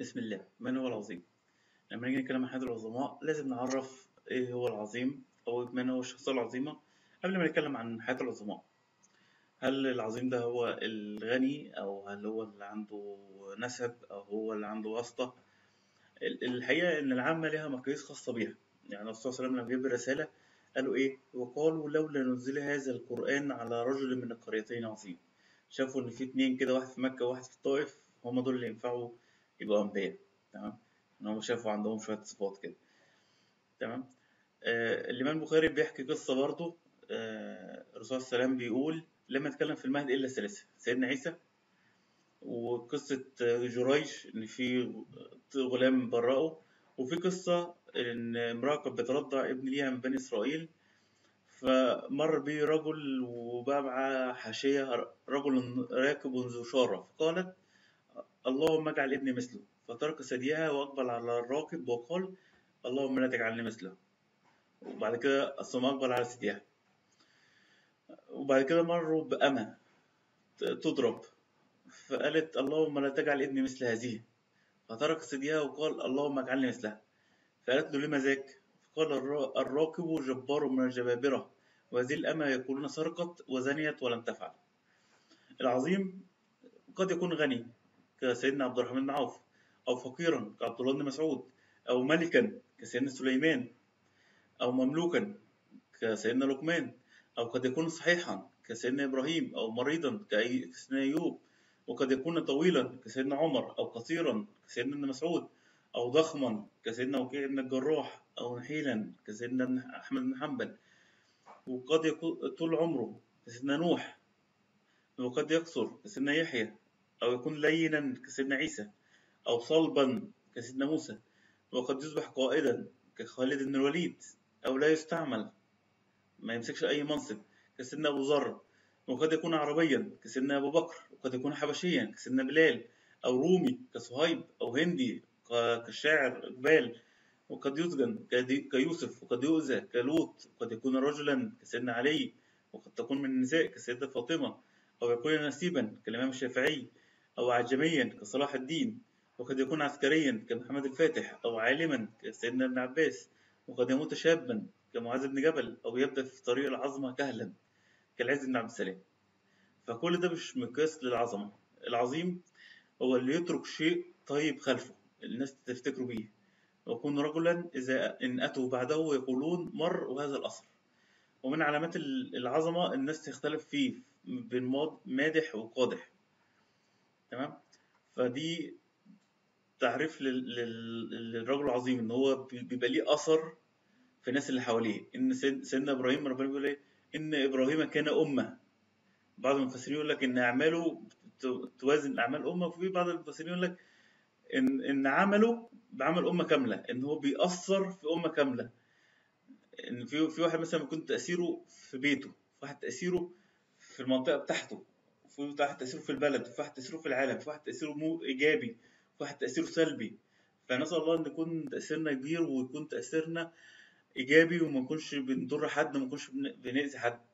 بسم الله من هو العظيم لما نيجي نتكلم عن حياة العظماء لازم نعرف ايه هو العظيم او من هو الشخصية العظيمة قبل ما نتكلم عن حياة العظماء هل العظيم ده هو الغني او هل هو اللي عنده نسب او هو اللي عنده واسطة ال- الحقيقة ان العامة لها مقاييس خاصة بيها يعني الرسول صلى الله عليه وسلم لما جاب الرسالة قالوا ايه وقالوا لولا نزل هذا القرآن على رجل من القريتين عظيم شافوا ان في اتنين كده واحد في مكة وواحد في الطائف هما دول اللي ينفعوا يبقوا أنبياء تمام إن هم شافوا عندهم شوية صفات كده تمام آه الإمام البخاري بيحكي قصة برضه آه الرسول صلى الله عليه وسلم بيقول لما اتكلم في المهد إلا ثلاثة سيدنا عيسى وقصة آه، جريج إن في غلام برأه وفي قصة إن امرأة كانت بترضع ابن ليها من بني إسرائيل فمر بيه رجل وبقى معاه حاشية رجل راكب ذو شارة فقالت اللهم اجعل ابني مثله فترك ثديها وأقبل على الراكب وقال اللهم لا تجعلني مثله وبعد كده ثم أقبل على ثديها وبعد كده مروا بأمة ت- تضرب فقالت اللهم لا تجعل ابني مثل هذه فترك ثديها وقال اللهم اجعلني مثلها فقالت له لما ذاك فقال الرا- الراكب جبار من الجبابرة وهذه الأمة يقولون سرقت وزنيت ولم تفعل العظيم قد يكون غني كسيدنا عبد الرحمن بن عوف أو فقيرا كعبد الله بن مسعود أو ملكا كسيدنا سليمان أو مملوكا كسيدنا لقمان أو قد يكون صحيحا كسيدنا إبراهيم أو مريضا كأي- كسيدنا أيوب وقد يكون طويلا كسيدنا عمر أو قصيرا كسيدنا ابن مسعود أو ضخما كسيدنا وكيع بن الجراح أو نحيلا كسيدنا ابن- أحمد بن حنبل وقد يكون طول عمره كسيدنا نوح وقد يقصر كسيدنا يحيى أو يكون لينا كسيدنا عيسى أو صلبا كسيدنا موسى وقد يصبح قائدا كخالد بن الوليد أو لا يستعمل ما يمسكش أي منصب كسيدنا أبو ذر وقد يكون عربيا كسيدنا أبو بكر وقد يكون حبشيا كسيدنا بلال أو رومي كصهيب أو هندي ك- كالشاعر إقبال وقد يسجن كدي- كيوسف وقد يؤذى كلوط وقد يكون رجلا كسيدنا علي وقد تكون من النساء كسيدة فاطمة أو يكون نسيبا كالإمام الشافعي أو عجميا كصلاح الدين وقد يكون عسكريا كمحمد الفاتح أو عالما كسيدنا ابن عباس وقد يموت شابا كمعاذ بن جبل أو يبدأ في طريق العظمة كهلا كالعز بن عبد السلام فكل ده مش مقياس للعظمة العظيم هو اللي يترك شيء طيب خلفه الناس تفتكره بيه ويكون رجلا إذا إن أتوا بعده يقولون مر وهذا الأثر ومن علامات ال- العظمة الناس تختلف فيه بين ماد- مادح وقادح تمام فدي تعريف لل- لل- للرجل العظيم ان هو بي- بيبقى ليه اثر في الناس اللي حواليه ان سيد- سيدنا ابراهيم ربنا بيقول ايه ان ابراهيم كان امه بعض المفسرين يقول لك ان اعماله ت- توازن اعمال امه وفي بعض المفسرين يقول لك ان ان عمله بعمل امه كامله ان هو بيأثر في امه كامله ان في في واحد مثلا بيكون تأثيره في بيته في واحد تأثيره في المنطقه بتاعته في واحد تأثيره في البلد في واحد تأثيره في العالم في واحد تأثيره مو ايجابي في واحد تأثيره سلبي فنسأل الله ان يكون تأثيرنا كبير ويكون تأثيرنا ايجابي وما نكونش بنضر حد وما نكونش بن- بنأذي حد